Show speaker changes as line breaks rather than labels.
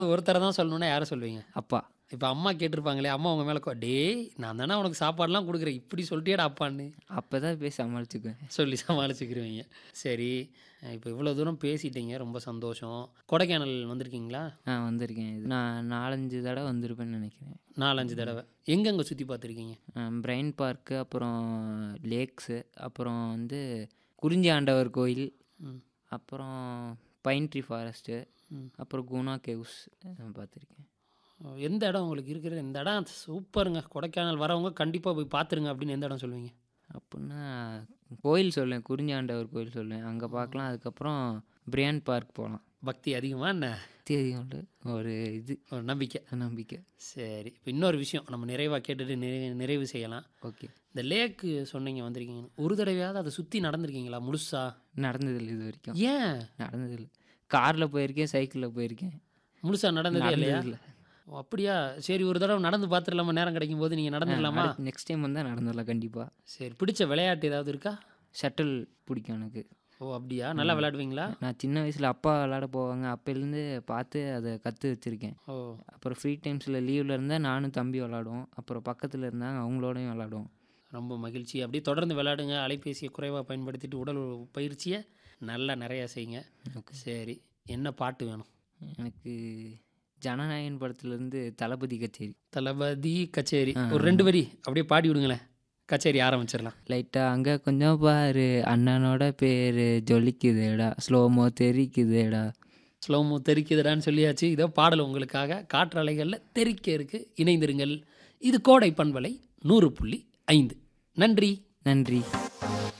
ஒருத்தரை தான் சொல்லணும்னா யாரை சொல்லுவீங்க
அப்பா
இப்போ அம்மா கேட்டிருப்பாங்களே அம்மா உங்க மேலே கோ- டேய் நான் தானே உனக்கு சாப்பாடுலாம் கொடுக்குறேன் இப்படி சொல்லிட்டேடா அப்பான்னு
அப்போ தான் போய் சமாளிச்சுக்குவேன்
சொல்லி சமாளிச்சுக்கிருவீங்க சரி இப்போ இவ்வளோ தூரம் பேசிட்டீங்க ரொம்ப சந்தோஷம் கொடைக்கானல் வந்திருக்கீங்களா
நான் வந்திருக்கேன் இது நான் நாலஞ்சு தடவை வந்திருப்பேன்னு நினைக்கிறேன்
நாலஞ்சு தடவை எங்கெங்கே சுற்றி பார்த்துருக்கீங்க
பிரைன் பார்க்கு அப்புறம் லேக்ஸு அப்புறம் வந்து குறிஞ்சி ஆண்டவர் கோயில்
ம்.
அப்புறம் பைன் ட்ரீ ஃபாரஸ்ட்டு
ம்.
அப்புறம் குணா கேவ்ஸ் பார்த்துருக்கேன்
எந்த இடம் உங்களுக்கு இருக்கிறது இந்த இடம் சூப்பருங்க கொடைக்கானல் வரவங்க கண்டிப்பாக போய் பார்த்துருங்க அப்படின்னு எந்த இடம் சொல்லுவீங்க
அப்படின்னா கோயில் சொல்லுவேன் குறிஞ்சி ஆண்டவர் கோயில் சொல்லுவேன் அங்கே பார்க்கலாம் அதுக்கப்புறம் பிரியான் பார்க் போகலாம்
பக்தி அதிகமாக என்ன
தெரியும் ஒரு இது
ஒரு நம்பிக்கை
நம்பிக்கை
சரி இப்போ இன்னொரு விஷயம் நம்ம நிறைவாக கேட்டுட்டு நிறைவு நிறைவு செய்யலாம்
ஓகே
இந்த லேக்கு சொன்னீங்க வந்திருக்கீங்க ஒரு தடவையாவது அதை சுற்றி நடந்திருக்கீங்களா முழுசா
நடந்ததில்லை இது வரைக்கும்
ஏன்
நடந்ததில்லை காரில் போயிருக்கேன் சைக்கிளில் போயிருக்கேன்
முழுசா நடந்ததே இல்லையா
நடந்ததில்லை
ஓ, அப்படியா சரி ஒரு தடவை நடந்து பார்த்துடலாமா நேரம் கிடைக்கும் போது நீங்கள் நடந்துடலாமா
நெக்ஸ்ட் டைம் வந்தால் நடந்துடலாம் கண்டிப்பாக
சரி பிடிச்ச விளையாட்டு ஏதாவது இருக்கா
ஷட்டில் பிடிக்கும் எனக்கு
ஓ அப்படியா நல்லா விளையாடுவீங்களா
நான் சின்ன வயசில் அப்பா விளாட போவாங்க அப்போலேருந்து பார்த்து அதை கற்று வச்சுருக்கேன்
ஓ
அப்புறம் ஃப்ரீ டைம்ஸில் லீவில் இருந்தால் நானும் தம்பி விளாடுவோம் அப்புறம் பக்கத்தில் இருந்தாங்க அவங்களோடையும் விளாடுவோம்
ரொம்ப மகிழ்ச்சி அப்படியே தொடர்ந்து விளையாடுங்க அலைபேசியை குறைவாக பயன்படுத்திட்டு உடல் பயிற்சியை நல்லா நிறையா செய்யுங்க
ஓகே
சரி என்ன பாட்டு வேணும்
எனக்கு ஜனநாயகன் படத்துலேருந்து தளபதி கச்சேரி
தளபதி கச்சேரி ஒரு ரெண்டு வரி அப்படியே பாடி விடுங்களேன் கச்சேரி ஆரம்பிச்சிடலாம்
லைட்டாக அங்கே கொஞ்சம் பாரு அண்ணனோட பேர் ஜொலிக்குதேடா ஸ்லோமோ தெரிக்குதேடா
ஸ்லோமோ தெரிக்குதுடான்னு சொல்லியாச்சு இதோ பாடல் உங்களுக்காக காற்றலைகளில் தெரிக்க இருக்கு இணைந்திருங்கள் இது கோடை பண்பலை நூறு புள்ளி ஐந்து நன்றி
நன்றி